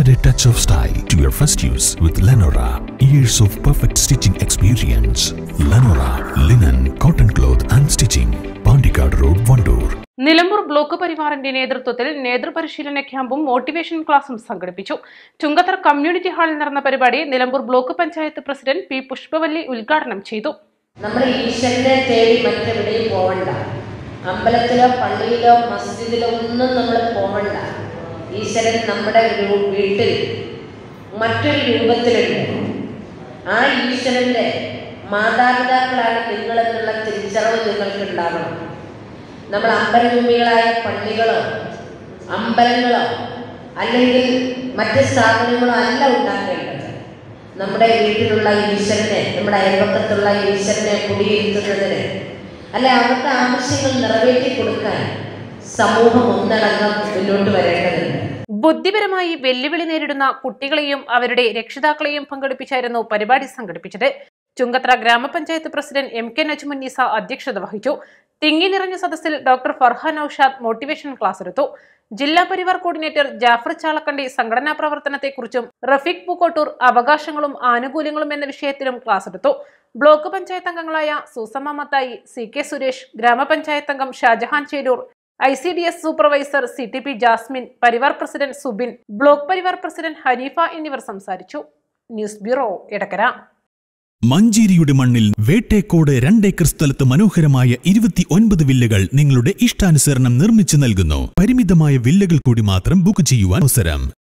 Add a touch of style to your first use with Lenora. Years of perfect stitching experience. Lenora, linen, cotton cloth and stitching. Pandikad Road, Vandoor. Nilambur block പരിവാറിന്റെ നേതൃത്വത്തിൽ നേതൃപരിശീലന ക്യാമ്പും motivation ക്ലാസും സംഘടിപ്പിച്ചു Chungathara community ഹാളിൽ നടന്ന പരിപാടി Nilambur block panchayat president P Pushpavalli ഉദ്ഘാടനം ചെയ്തു നമ്മൾ ഈശ്വരനെ തേടി മറ്റെവിടെയും പോവണ്ട അമ്പലത്തിലോ പള്ളിയിലോ മസ്ജിദിലോ ഒന്നും നമ്മൾ പോവണ്ട ഈശ്വരൻ നമ്മുടെ രൂ- വീട്ടിൽ മറ്റൊരു രൂപത്തിലുണ്ട് ആ ഈശ്വരൻ്റെ മാതാപിതാക്കളാണ് നിങ്ങളെന്നുള്ള തിരിച്ചറിവ് നിങ്ങൾക്ക് ഉണ്ടാവണം നമ്മൾ അമ്പലഭൂമികളായ പള്ളികളോ അമ്പലങ്ങളോ അല്ലെങ്കിൽ മറ്റ് സ്ഥാപനങ്ങളോ അല്ല ഉണ്ടാക്കേണ്ടത് നമ്മുടെ വീട്ടിലുള്ള ഈശ്വരനെ നമ്മുടെ അയൽപക്കത്തുള്ള ഈശ്വരനെ കുടിയിരുത്തുന്നതിന് അല്ലെ അവർക്ക് ആവശ്യങ്ങൾ നിറവേറ്റി കൊടുക്കാൻ സമൂഹം ഒന്നടങ്കം മുന്നോട്ട് വരേണ്ടതുണ്ട് ബുദ്ധിപരമായി വെല്ലുവിളി നേരിടുന്ന കുട്ടികളെയും അവരുടെ രക്ഷിതാക്കളെയും പങ്കെടുപ്പിച്ചായിരുന്നു പരിപാടി സംഘടിപ്പിച്ചത് ചുങ്കത്ര ഗ്രാമപഞ്ചായത്ത് പ്രസിഡന്റ് എം കെ നജ്മുന്നീസ അധ്യക്ഷത വഹിച്ചു തിങ്ങി നിറഞ്ഞ സദസ്സിൽ doctor Farhan Aushad motivation class എടുത്തു ജില്ലാ പരിവാർ കോർഡിനേറ്റർ ജാഫർ ചാളക്കണ്ടി സംഘടനാ പ്രവർത്തനത്തെക്കുറിച്ചും റഫീഖ് പൂക്കോട്ടൂർ അവകാശങ്ങളും ആനുകൂല്യങ്ങളും എന്ന വിഷയത്തിലും ക്ലാസ് എടുത്തു ബ്ലോക്ക് പഞ്ചായത്ത് അംഗങ്ങളായ സൂസമ്മ മത്തായി സി കെ സുരേഷ് ഗ്രാമപഞ്ചായത്ത് അംഗം Shajahan Cherur I C D S supervisor C T P Jasmine Parivar president Subin block Parivar president Haneefa എന്നിവർ സംസാരിച്ചു ന്യൂസ് ബ്യൂറോ എടക്കര മഞ്ചേരിയുടെ മണ്ണിൽ വേട്ടേക്കോട് രണ്ടേക്കർ സ്ഥലത്ത് മനോഹരമായ ഇരുപത്തി ഒൻപത് വില്ലകൾ നിങ്ങളുടെ ഇഷ്ടാനുസരണം നിർമ്മിച്ചു നൽകുന്നു പരിമിതമായ വില്ലകൾ കൂടി മാത്രം ബുക്ക് ചെയ്യുവാൻ അവസരം